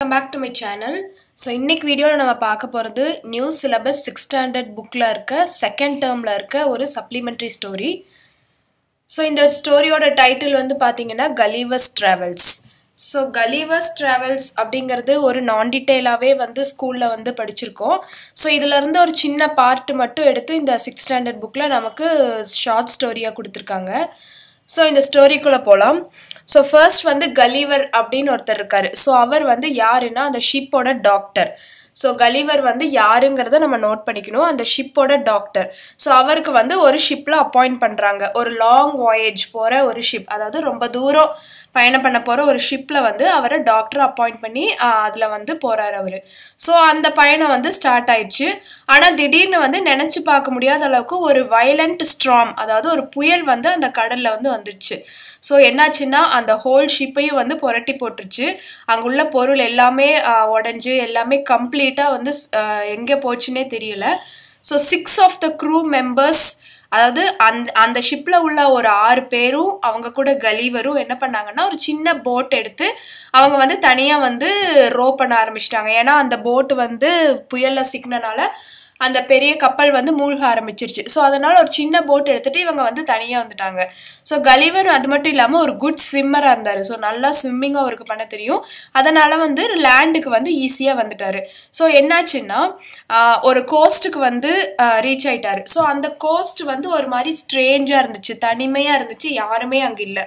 welcome back to my channel so இன்னைக்கு வீடியோவில் நம்ம பார்க்க போகிறது நியூ சிலபஸ் சிக்ஸ் ஸ்டாண்டர்ட் புக்கில் இருக்க செகண்ட் டேர்மில் இருக்க ஒரு சப்ளிமெண்ட்ரி ஸ்டோரி ஸோ இந்த ஸ்டோரியோட டைட்டில் வந்து பார்த்தீங்கன்னா Gulliver's Travels so Gulliver's Travels அப்படிங்கிறது ஒரு நான் டீட்டெயிலாகவே வந்து ஸ்கூலில் வந்து படிச்சிருக்கோம் ஸோ இதிலேருந்து ஒரு சின்ன பார்ட் மட்டும் எடுத்து இந்த சிக்ஸ் ஸ்டாண்டர்ட் புக்கில் நமக்கு ஷார்ட் ஸ்டோரியாக கொடுத்துருக்காங்க ஸோ இந்த ஸ்டோரிக்குள்ளே போகலாம் ஸோ ஃபர்ஸ்ட் வந்து கலீவர் அப்படின்னு ஒருத்தர் இருக்காரு ஸோ அவர் வந்து யாருன்னா அந்த ஷிப்போட டாக்டர் ஸோ கலீவர் வந்து யாருங்கிறத நம்ம நோட் பண்ணிக்கணும் அந்த ஷிப்போட டாக்டர் ஸோ அவருக்கு வந்து ஒரு ஷிப்பில் அப்பாயிண்ட் பண்ணுறாங்க ஒரு லாங் வாயேஜ் போகிற ஒரு ஷிப் அதாவது ரொம்ப தூரம் பயணம் பண்ண போகிற ஒரு ஷிப்பில் வந்து அவரை டாக்டர் அப்பாயிண்ட் பண்ணி அதில் வந்து போகிறாரு அவர் ஸோ அந்த பயணம் வந்து ஸ்டார்ட் ஆயிடுச்சு ஆனால் திடீர்னு வந்து நினச்சி பார்க்க முடியாத அளவுக்கு ஒரு வயலண்ட் ஸ்ட்ராம் அதாவது ஒரு புயல் வந்து அந்த கடலில் வந்து வந்துடுச்சு ஸோ என்னாச்சுன்னா அந்த ஹோல் ஷிப்பையும் வந்து புரட்டி போட்டுருச்சு அங்குள்ள பொருள் எல்லாமே உடஞ்சி எல்லாமே கம்ப்ளீட்டாக வந்து எங்கே போச்சுன்னே தெரியல so six of the crew members அதாவது அந்த அந்த ஷிப்பில் உள்ள ஒரு ஆறு பேரும் அவங்க கூட கலீவரும் என்ன பண்ணாங்கன்னா ஒரு சின்ன போட் எடுத்து அவங்க வந்து தனியாக வந்து ரோ பண்ண ஆரம்பிச்சிட்டாங்க ஏன்னா அந்த போட்டு வந்து புயலில் சிக்கினனால அந்த பெரிய கப்பல் வந்து மூழ்க ஆரம்பிச்சிருச்சு ஸோ அதனால் ஒரு சின்ன போட் எடுத்துகிட்டு இவங்க வந்து தனியாக வந்துட்டாங்க ஸோ கலிவர் அது மட்டும் இல்லாமல் ஒரு குட் ஸ்விம்மராக இருந்தார் ஸோ நல்லா ஸ்விம்மிங்கும் அவருக்கு பண்ண தெரியும் அதனால் வந்து லேண்டுக்கு வந்து ஈஸியாக வந்துட்டார் ஸோ என்னாச்சுன்னா ஒரு கோஸ்ட்டுக்கு வந்து ரீச் ஆயிட்டாரு ஸோ அந்த கோஸ்ட் வந்து ஒரு மாதிரி ஸ்ட்ரேஞ்சாக இருந்துச்சு தனிமையாக இருந்துச்சு யாருமே அங்கே இல்லை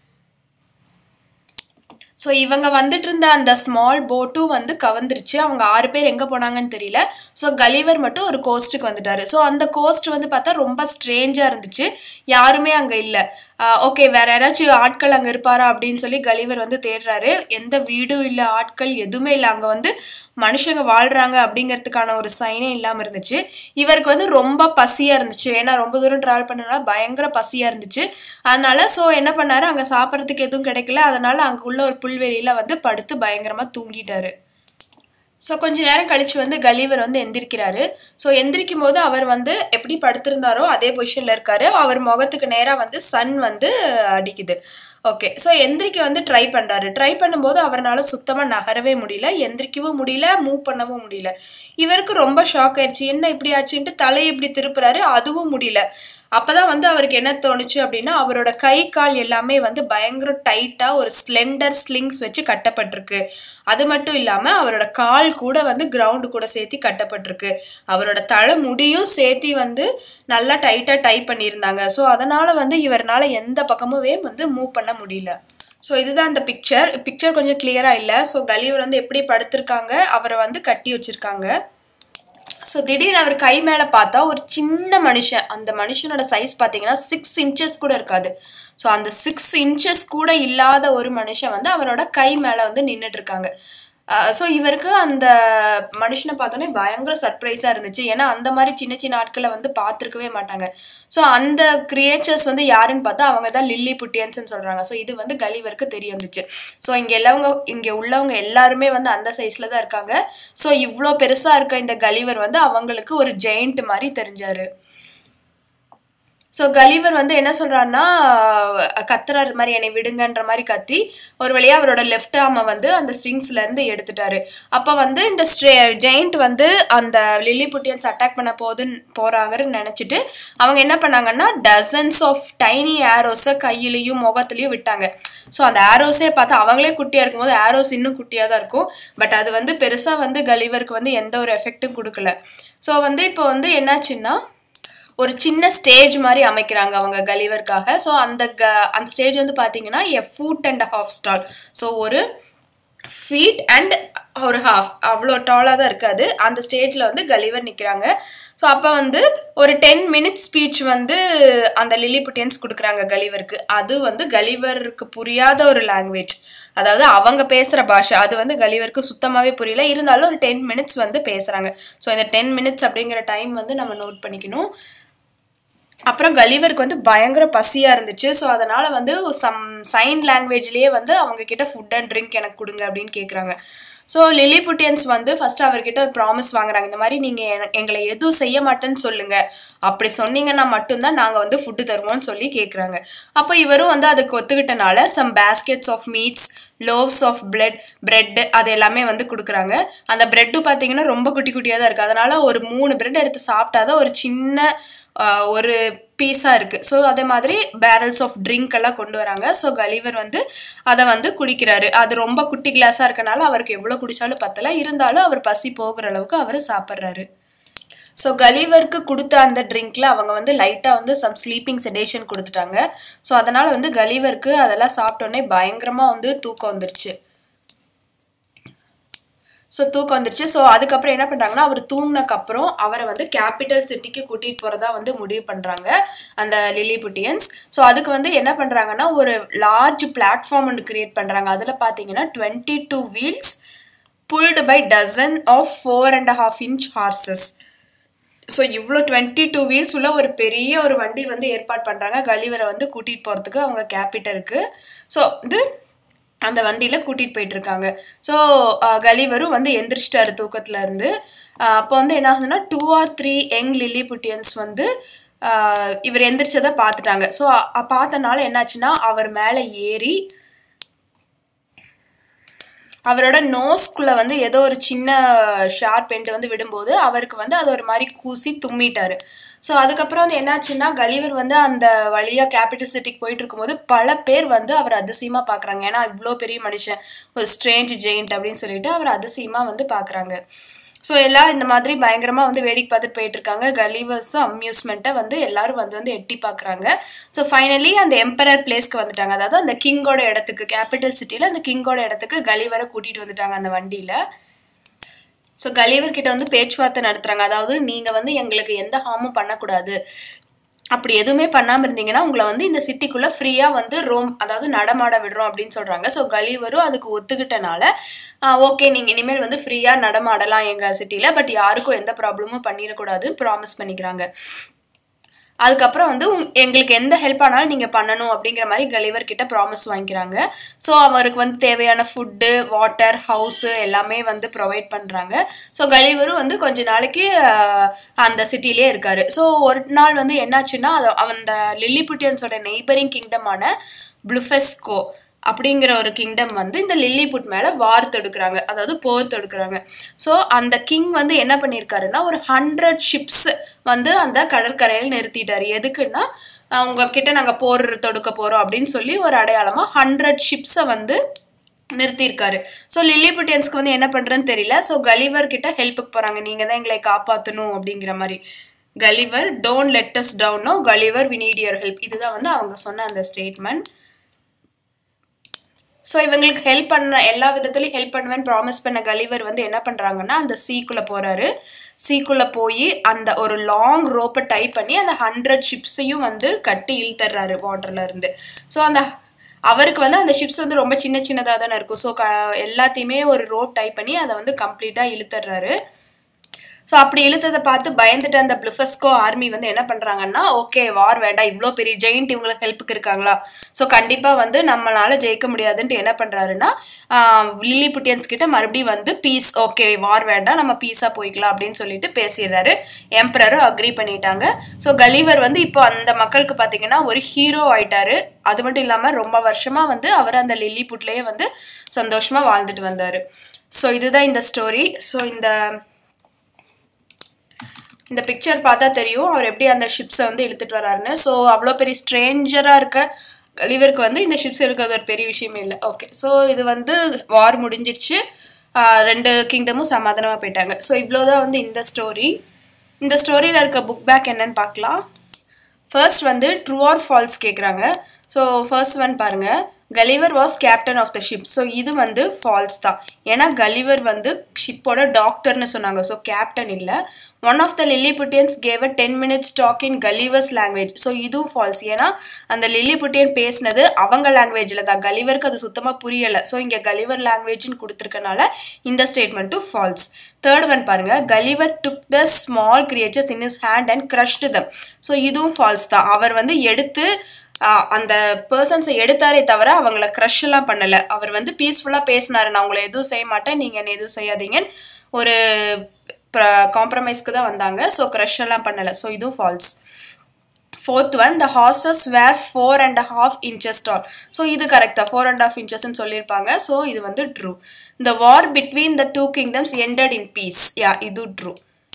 ஸோ இவங்க வந்துட்டு இருந்த அந்த ஸ்மால் போட்டும் வந்து கவர்ந்துருச்சு அவங்க ஆறு பேர் எங்கே போனாங்கன்னு தெரியல ஸோ கலிவர் மட்டும் ஒரு கோஸ்ட்டுக்கு வந்துட்டாரு ஸோ அந்த கோஸ்ட் வந்து பார்த்தா ரொம்ப ஸ்ட்ரேஞ்சாக இருந்துச்சு யாருமே அங்கே இல்லை ஓகே வேற யாராச்சும் ஆட்கள் அங்கே இருப்பாரா அப்படின்னு சொல்லி கலிவர் வந்து தேடுறாரு எந்த வீடும் இல்லை ஆட்கள் எதுவுமே இல்லை அங்கே வந்து மனுஷங்க வாழ்கிறாங்க அப்படிங்கிறதுக்கான ஒரு சைனே இல்லாமல் இருந்துச்சு இவருக்கு வந்து ரொம்ப பசியாக இருந்துச்சு ஏன்னா ரொம்ப தூரம் ட்ராவல் பண்ணனால பயங்கர பசியாக இருந்துச்சு அதனால ஸோ என்ன பண்ணாரு அங்கே சாப்பிட்றதுக்கு எதுவும் கிடைக்கல அதனால அங்கே உள்ள ஒரு புல்வெளியில் வந்து படுத்து பயங்கரமாக தூங்கிட்டாரு ஸோ கொஞ்ச நேரம் கழிச்சு வந்து கலீவர் வந்து எந்திரிக்கிறாரு ஸோ எந்திரிக்கும் போது அவர் வந்து எப்படி படுத்திருந்தாரோ அதே பொசிஷனில் இருக்காரு அவர் முகத்துக்கு நேராக வந்து சன் வந்து அடிக்குது ஓகே ஸோ எந்திரிக்க வந்து ட்ரை பண்ணுறாரு ட்ரை பண்ணும்போது அவரால் சுத்தமாக நகரவே முடியல எந்திரிக்கவும் முடியல மூவ் பண்ணவும் முடியல இவருக்கு ரொம்ப ஷாக் ஆயிடுச்சு என்ன இப்படி ஆச்சுன்ட்டு தலையை இப்படி திருப்புறாரு அதுவும் முடியல அப்போதான் வந்து அவருக்கு என்ன தோணுச்சு அப்படின்னா அவரோட கை கால் எல்லாமே வந்து பயங்கர டைட்டாக ஒரு ஸ்லெண்டர் ஸ்லிங்ஸ் வச்சு கட்டப்பட்டிருக்கு அது மட்டும் இல்லாமல் அவரோட கால் கூட வந்து கிரவுண்டு கூட சேர்த்து கட்டப்பட்டிருக்கு அவரோட தலை முடியும் சேர்த்து வந்து நல்லா டைட்டாக டைப் பண்ணியிருந்தாங்க ஸோ அதனால் வந்து இவரால் எந்த பக்கமுமே வந்து மூவ் பண்ண முடியல ஸோ இதுதான் அந்த பிக்சர் பிக்சர் கொஞ்சம் கிளியராக இல்லை ஸோ கலிவர் வந்து எப்படி படுத்திருக்காங்க அவரை வந்து கட்டி வச்சுருக்காங்க ஸோ திடீர்னு அவர் கை மேலே பார்த்தா ஒரு சின்ன மனுஷன் அந்த மனுஷனோட சைஸ் பார்த்தீங்கன்னா சிக்ஸ் இன்ச்சஸ் கூட இருக்காது ஸோ அந்த சிக்ஸ் இன்ச்சஸ் கூட இல்லாத ஒரு மனுஷன் வந்து அவரோட கை மேலே வந்து நின்றுட்டு இருக்காங்க ஸோ இவருக்கு அந்த மனுஷனை பார்த்தோன்னே பயங்கர சர்ப்ரைஸாக இருந்துச்சு ஏன்னா அந்த மாதிரி சின்ன சின்ன ஆட்களை வந்து பார்த்துருக்கவே மாட்டாங்க ஸோ அந்த கிரியேச்சர்ஸ் வந்து யாருன்னு பார்த்தா அவங்க தான் லில்லி புட்டியன்ஸ்னு சொல்கிறாங்க ஸோ இது வந்து கலிவருக்கு தெரிய வந்துச்சு ஸோ இங்கே எல்லாவங்க இங்கே உள்ளவங்க எல்லாருமே வந்து அந்த சைஸில் தான் இருக்காங்க ஸோ இவ்வளோ பெருசாக இருக்க இந்த கலிவர் வந்து அவங்களுக்கு ஒரு ஜெயிண்ட் மாதிரி தெரிஞ்சார் ஸோ கலிவர் வந்து என்ன சொல்கிறாருன்னா கத்துறாரு மாதிரி என்னை விடுங்கன்ற மாதிரி கத்தி ஒரு வழியாக அவரோட லெஃப்ட் ஆர்மை வந்து அந்த ஸ்ட்ரிங்ஸ்லேருந்து எடுத்துட்டாரு அப்போ வந்து இந்த ஸ்ட்ரே ஜெயிண்ட் வந்து அந்த லில்லி புட்டியன்ஸ் அட்டாக் பண்ண போதுன்னு போகிறாங்கன்னு நினச்சிட்டு அவங்க என்ன பண்ணாங்கன்னா டசன்ஸ் ஆஃப் டைனி ஆரோஸை கையிலையும் முகத்துலையும் விட்டாங்க ஸோ அந்த ஆரோஸே பார்த்தா அவங்களே குட்டியாக இருக்கும்போது ஆரோஸ் இன்னும் குட்டியாக தான் இருக்கும் பட் அது வந்து பெருசாக வந்து கலிவருக்கு வந்து எந்த ஒரு எஃபெக்ட்டும் கொடுக்கல ஸோ வந்து இப்போ வந்து என்னாச்சுன்னா ஒரு சின்ன ஸ்டேஜ் மாதிரி அமைக்கிறாங்க அவங்க கலிவருக்காக ஸோ அந்த க அந்த ஸ்டேஜ் வந்து பார்த்தீங்கன்னா a foot and half stall so ஒரு ஃபீட் அண்ட் ஒரு ஹாஃப் அவ்வளோ டாலாக தான் இருக்காது அந்த ஸ்டேஜில் வந்து கலிவர் நிற்கிறாங்க ஸோ அப்போ வந்து ஒரு டென் மினிட்ஸ் ஸ்பீச் வந்து அந்த லில்லி புட்டியன்ஸ் கொடுக்குறாங்க கலிவருக்கு அது வந்து கலிவருக்கு புரியாத ஒரு லாங்குவேஜ் அதாவது அவங்க பேசுகிற பாஷை அது வந்து கலிவருக்கு சுத்தமாகவே புரியல இருந்தாலும் ஒரு டென் மினிட்ஸ் வந்து பேசுகிறாங்க ஸோ இந்த டென் மினிட்ஸ் அப்படிங்கிற டைம் வந்து நம்ம நோட் பண்ணிக்கணும் அப்புறம் கலிவருக்கு வந்து பயங்கர பசியாக இருந்துச்சு ஸோ அதனால் வந்து சம் சைன் லாங்குவேஜ்லேயே வந்து அவங்க கிட்ட ஃபுட் அண்ட் ட்ரிங்க் எனக்கு கொடுங்க அப்படின்னு கேட்குறாங்க ஸோ லிலி புட்டியன்ஸ் வந்து ஃபர்ஸ்ட் அவர்கிட்ட ஒரு ப்ராமிஸ் வாங்குறாங்க இந்த மாதிரி நீங்கள் எங்களை எதுவும் செய்ய மாட்டேன்னு சொல்லுங்கள் அப்படி சொன்னீங்கன்னா மட்டும்தான் நாங்கள் வந்து ஃபுட்டு தருவோம்னு சொல்லி கேட்குறாங்க அப்போ இவரும் வந்து அதுக்கு ஒத்துக்கிட்டனால some baskets of meats loaves of bread bread அது எல்லாமே வந்து கொடுக்குறாங்க அந்த பிரெட்டு பார்த்தீங்கன்னா ரொம்ப குட்டி குட்டியாக தான் இருக்குது அதனால ஒரு மூணு பிரெட் எடுத்து சாப்பிட்டாதான் ஒரு சின்ன ஆஹ், ஒரு பீஸாக இருக்குது ஸோ அதே மாதிரி பேரல்ஸ் ஆஃப் ட்ரிங்க் எல்லாம் கொண்டு வராங்க ஸோ கலிவர் வந்து அதை வந்து குடிக்கிறாரு அது ரொம்ப குட்டி கிளாஸாக இருக்கனால அவருக்கு எவ்வளோ குடிச்சாலும் பத்தல இருந்தாலும் அவர் பசி போகிற அளவுக்கு அவர் சாப்பிட்றாரு ஸோ கலிவருக்கு கொடுத்த அந்த ட்ரிங்க்ல அவங்க வந்து லைட்டாக வந்து சம் ஸ்லீப்பிங் செடேஷன் கொடுத்துட்டாங்க ஸோ அதனால வந்து கலிவருக்கு அதெல்லாம் சாப்பிட்டோன்னே பயங்கரமாக வந்து தூக்கம் வந்துருச்சு ஸோ தூக்கம் வந்துருச்சு ஸோ அதுக்கப்புறம் என்ன பண்ணுறாங்கன்னா அவர் தூங்கினக்கப்புறம் அவரை வந்து கேபிட்டல் சிட்டிக்கு கூட்டிகிட்டு போகிறதா வந்து முடிவு பண்ணுறாங்க அந்த லிலிபுட்டியன்ஸ் ஸோ அதுக்கு வந்து என்ன பண்ணுறாங்கன்னா ஒரு லார்ஜ் பிளாட்ஃபார்ம் ஒன்று கிரியேட் பண்ணுறாங்க அதில் பார்த்தீங்கன்னா twenty two wheels pulled by dozen of four and half inch horses so இவ்வளோ டுவெண்ட்டி டூ வீல்ஸ் உள்ள ஒரு பெரிய ஒரு வண்டி வந்து ஏற்பாடு பண்ணுறாங்க கலிவரை வந்து கூட்டிகிட்டு போகிறதுக்கு அவங்க கேபிட்டலுக்கு ஸோ இது அந்த வண்டியில் கூட்டிகிட்டு போயிட்டு இருக்காங்க ஸோ கலிவரும் வந்து எந்திரிச்சிட்டாரு தூக்கத்துல இருந்து அஹ் அப்போ வந்து என்ன ஆகுதுன்னா two or three young Lilliputians வந்து அஹ் இவர் எந்திரிச்சதை பார்த்துட்டாங்க ஸோ பார்த்தனால என்னாச்சுன்னா அவர் மேலே ஏறி அவரோட நோஸ்குள்ள வந்து ஏதோ ஒரு சின்ன ஷார்ப் எண்ட் வந்து விடும்போது அவருக்கு வந்து அது ஒரு மாதிரி கூசி தும்மிட்டாரு ஸோ அதுக்கப்புறம் வந்து என்னாச்சுன்னா கலிவர் வந்து அந்த வழியா கேபிட்டல் சிட்டிக்கு போயிட்டு இருக்கும்போது பல பேர் வந்து அவர் அதிசயமா பார்க்குறாங்க ஏன்னா இவ்வளோ பெரிய மனுஷன் ஒரு ஸ்ட்ரேஞ்ச் ஜெயிண்ட் அப்படின்னு சொல்லிட்டு அவர் அதிசயமா வந்து பார்க்குறாங்க ஸோ எல்லாம் இந்த மாதிரி பயங்கரமாக வந்து வேடிக்கை பார்த்துட்டு போயிட்டு இருக்காங்க கலீவர்ஸும் அம்யூஸ்மெண்ட்டை வந்து எல்லாரும் வந்து வந்து எட்டி பார்க்குறாங்க ஸோ ஃபைனலி அந்த எம்பரர் பிளேஸ்க்கு வந்துட்டாங்க அதாவது அந்த கிங்கோட இடத்துக்கு கேபிட்டல் சிட்டியில் அந்த கிங்கோட இடத்துக்கு கலிவரை கூட்டிகிட்டு வந்துட்டாங்க அந்த வண்டியில் ஸோ கலிவர் கிட்ட வந்து பேச்சுவார்த்தை நடத்துறாங்க அதாவது நீங்கள் வந்து எங்களுக்கு எந்த ஹார்மும் பண்ணக்கூடாது அப்படி எதுவுமே பண்ணாமல் இருந்தீங்கன்னா உங்களை வந்து இந்த சிட்டிக்குள்ளே ஃப்ரீயாக வந்து ரோம் அதாவது நடமாட விடுறோம் அப்படின்னு சொல்கிறாங்க ஸோ கலிவரும் அதுக்கு ஒத்துக்கிட்டனால ஓகே நீங்கள் இனிமேல் வந்து ஃப்ரீயாக நடமாடலாம் எங்கள் சிட்டியில் பட் யாருக்கும் எந்த ப்ராப்ளமும் பண்ணிடக்கூடாதுன்னு ப்ராமிஸ் பண்ணிக்கிறாங்க அதுக்கப்புறம் வந்து உங் எங்களுக்கு எந்த ஹெல்ப் ஆனாலும் நீங்கள் பண்ணணும் அப்படிங்கிற மாதிரி கலிவர் கிட்ட ப்ராமிஸ் வாங்கிக்கிறாங்க ஸோ அவருக்கு வந்து தேவையான ஃபுட்டு வாட்டர் ஹவுஸு எல்லாமே வந்து ப்ரொவைட் பண்ணுறாங்க ஸோ கலிவரும் வந்து கொஞ்ச நாளைக்கு ஆஹ், அந்த சிட்டிலே இருக்காரு ஸோ ஒரு நாள் வந்து என்னாச்சுன்னா அது அந்த லில்லிபுட்டியன்ஸோட நெய்பரிங் கிங்டமான ப்ளூஃபெஸ்கோ அப்படிங்கிற ஒரு கிங்டம் வந்து இந்த லில்லிபுட் மேலே வார் தொடுக்குறாங்க அதாவது போர் தொடுக்குறாங்க ஸோ அந்த கிங் வந்து என்ன பண்ணியிருக்காருன்னா ஒரு ஹண்ட்ரட் ஷிப்ஸ் வந்து அந்த கடற்கரையில் நிறுத்திட்டாரு எதுக்குன்னா அஹ் உங்ககிட்ட நாங்கள் போர் தொடுக்க போகிறோம் அப்படின்னு சொல்லி ஒரு அடையாளமாக ஹண்ட்ரட் ஷிப்ஸை வந்து நிறுத்தியிருக்காரு ஸோ லில்லிபுட்டியன்ஸ்க்கு வந்து என்ன பண்ணுறதுன்னு தெரியல ஸோ கலிவர் கிட்ட ஹெல்ப்புக்கு போகிறாங்க நீங்கள் தான் எங்களை காப்பாற்றணும் அப்படிங்கிற மாதிரி கலிவர் டோன்ட் லெட் அஸ் டவுனோ Gulliver we need your help இதுதான் வந்து அவங்க சொன்ன அந்த ஸ்டேட்மெண்ட் ஸோ இவங்களுக்கு ஹெல்ப் பண்ண எல்லா விதத்துலையும் ஹெல்ப் பண்ணுவேன்னு ப்ராமிஸ் பண்ண கலிவர் வந்து என்ன பண்ணுறாங்கன்னா அந்த சீக்குள்ளே போகிறாரு சீக்குள்ளே போய் அந்த ஒரு லாங் ரோப்பை டைப் பண்ணி அந்த ஹண்ட்ரட் ஷிப்ஸையும் வந்து கட்டி இழுத்துறாரு வாட்டர்ல இருந்து ஸோ அந்த அவருக்கு வந்து அந்த ஷிப்ஸ் வந்து ரொம்ப சின்ன சின்னதாக தானே இருக்கும் ஸோ க எல்லாத்தையுமே ஒரு ரோப் டைப் பண்ணி அதை வந்து கம்ப்ளீட்டாக இழுத்துறாரு ஸோ அப்படி இழுத்ததை பார்த்து பயந்துட்டு அந்த ப்ளூஃபஸ்கோ ஆர்மி வந்து என்ன பண்ணுறாங்கன்னா ஓகே வார் வேண்டாம் இவ்வளோ பெரிய ஜெயிண்ட் இவங்களுக்கு ஹெல்ப்புக்கு இருக்காங்களா ஸோ கண்டிப்பாக வந்து நம்மளால ஜெயிக்க முடியாதுன்ட்டு என்ன பண்ணுறாருன்னா லில்லி புட்டியன்ஸ் கிட்ட மறுபடியும் வந்து பீஸ் ஓகே வார் வேண்டாம் நம்ம பீஸாக போய்க்கலாம் அப்படின்னு சொல்லிட்டு பேசிடுறாரு எம்பரரும் அக்ரி பண்ணிட்டாங்க ஸோ கலிவர் வந்து இப்போ அந்த மக்களுக்கு பார்த்தீங்கன்னா ஒரு ஹீரோ ஆயிட்டாரு அது மட்டும் இல்லாமல் ரொம்ப வருஷமாக வந்து அவர் அந்த லில்லி புட்லேயே வந்து சந்தோஷமாக வாழ்ந்துட்டு வந்தார் ஸோ இதுதான் இந்த ஸ்டோரி ஸோ இந்த இந்த பிக்சர் பார்த்தா தெரியும் அவர் எப்படி அந்த ஷிப்ஸை வந்து இழுத்துட்டு வராருன்னு ஸோ அவ்வளோ பெரிய ஸ்ட்ரேஞ்சராக இருக்க கலிவருக்கு வந்து இந்த ஷிப்ஸ் இருக்கிறது ஒரு பெரிய விஷயமே இல்லை ஓகே ஸோ இது வந்து வார் முடிஞ்சிருச்சு ஆஹ் ரெண்டு கிங்டமும் சமாதானமாக போயிட்டாங்க ஸோ இவ்வளோதான் வந்து இந்த ஸ்டோரி இந்த ஸ்டோரியில் இருக்க புக் பேக் என்னன்னு பார்க்கலாம் ஃபர்ஸ்ட் வந்து ட்ரூ ஆர் ஃபால்ஸ் கேட்குறாங்க ஸோ ஃபர்ஸ்ட் ஒன் பாருங்க Gulliver was captain of the ship so இது வந்து ஃபால்ஸ் தான் ஏன்னா கலிவர் வந்து ஷிப்போட டாக்டர்னு சொன்னாங்க ஸோ கேப்டன் இல்லை one of the Lilliputians gave a ten minutes talk in Gulliver's language so இதுவும் ஃபால்ஸ் ஏன்னா அந்த லில்லிபுட்டியன் பேசினது அவங்க லாங்குவேஜில் தான் கலிவருக்கு அது சுத்தமாக புரியலை ஸோ இங்கே கலிவர் லாங்குவேஜ்னு கொடுத்துருக்கனால இந்த ஸ்டேட்மெண்ட்டும் ஃபால்ஸ் தேர்ட் ஒன் பாருங்க Gulliver took the small creatures in his hand and crushed them so இதுவும் ஃபால்ஸ் தான் அவர் வந்து எடுத்து ஆஹ், அந்த பர்சன்ஸை எடுத்தாரே தவிர அவங்கள க்ரஷ் எல்லாம் பண்ணலை அவர் வந்து பீஸ்ஃபுல்லாக பேசினாரு நான் உங்களை எதுவும் செய்ய மாட்டேன் நீங்கள் என்ன எதுவும் செய்யாதீங்கன்னு ஒரு காம்ப்ரமைஸ்க்கு தான் வந்தாங்க ஸோ க்ரஷ் எல்லாம் பண்ணலை ஸோ இதுவும் false fourth one the horses were four and half inches tall so இது கரெக்டாக ஃபோர் அண்ட் ஹாஃப் இன்ச்சஸ்ன்னு சொல்லியிருப்பாங்க ஸோ இது வந்து true the war between the two kingdoms ended in peace yeah இது ட்ரூ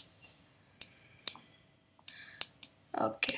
ஓகே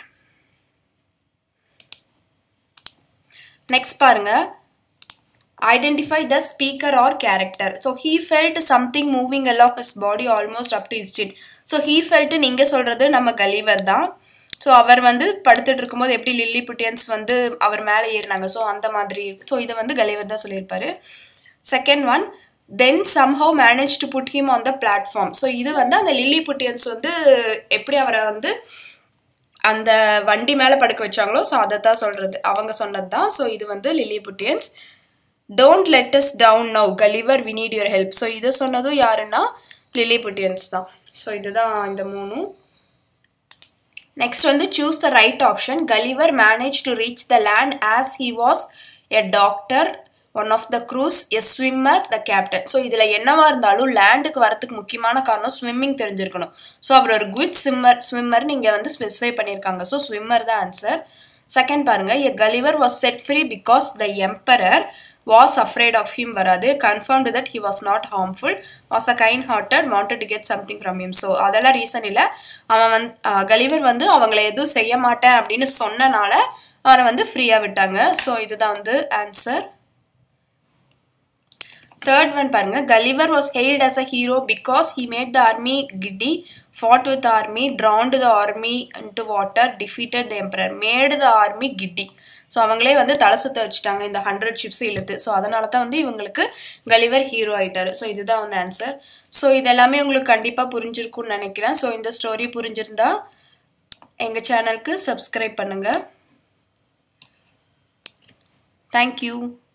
நெக்ஸ்ட் பாருங்க identify the speaker or character so he felt something moving along his body almost up to his chin so he felt நீங்கள் சொல்கிறது நம்ம Gulliver தான் so அவர் வந்து படுத்துட்டு இருக்கும்போது எப்படி லில்லி புட்டியன்ஸ் வந்து அவர் மேலே ஏறினாங்க ஸோ அந்த மாதிரி ஸோ இதை வந்து கலிவர் தான் சொல்லியிருப்பாரு second one then somehow manage to put him on the platform so இது வந்து அந்த லில்லி புட்டியன்ஸ் வந்து எப்படி அவரை வந்து அந்த வண்டி மேலே படுக்க வச்சாங்களோ ஸோ அதை தான் சொல்கிறது அவங்க சொன்னது தான் ஸோ இது வந்து Lilliputians don't let us down now Gulliver we need your help so இதை சொன்னதும் யாருன்னா லில்லி புட்டியன்ஸ் தான் ஸோ இதுதான் இந்த மூணும் நெக்ஸ்ட் வந்து choose the right option Gulliver manage to reach the land as he was a doctor one of the crews a swimmer the captain so இதில் என்னவா இருந்தாலும் லேண்டுக்கு வரதுக்கு முக்கியமான காரணம் ஸ்விம்மிங் தெரிஞ்சிருக்கணும் ஸோ அவர் ஒரு குவிட் ஸ்விம்மர் ஸ்விம்மர் நீங்கள் வந்து ஸ்பெசிஃபை பண்ணியிருக்காங்க ஸோ ஸ்விம்மர் தான் ஆன்சர் செகண்ட் பாருங்க a Gulliver was set free because the emperor was afraid of him வராது confirmed that he was not harmful was a kind hearted wanted to get something from him so அதெல்லாம் reason இல்லை அவன் வந்து Gulliver வந்து அவங்கள எதுவும் செய்ய மாட்டேன் அப்படின்னு சொன்னனால அவரை வந்து ஃப்ரீயாக விட்டாங்க ஸோ இதுதான் வந்து ஆன்சர் தேர்ட் ஒன் பாருங்க Gulliver was hailed as a hero because he made the army kitty fought with army drowned the army to water defeated the emperor made the army kitty so அவங்களே வந்து தலை சுத்த வச்சுட்டாங்க இந்த hundred ships இழுத்து so அதனால தான் வந்து இவங்களுக்கு கலிவர் ஹீரோ ஆயிட்டாரு ஸோ இதுதான் வந்து ஆன்சர் ஸோ இது எல்லாமே உங்களுக்கு கண்டிப்பாக புரிஞ்சிருக்கும்னு நினைக்கிறேன் ஸோ இந்த ஸ்டோரி புரிஞ்சிருந்தா எங்கள் சேனலுக்கு சப்ஸ்கிரைப் பண்ணுங்கள் தேங்க்யூ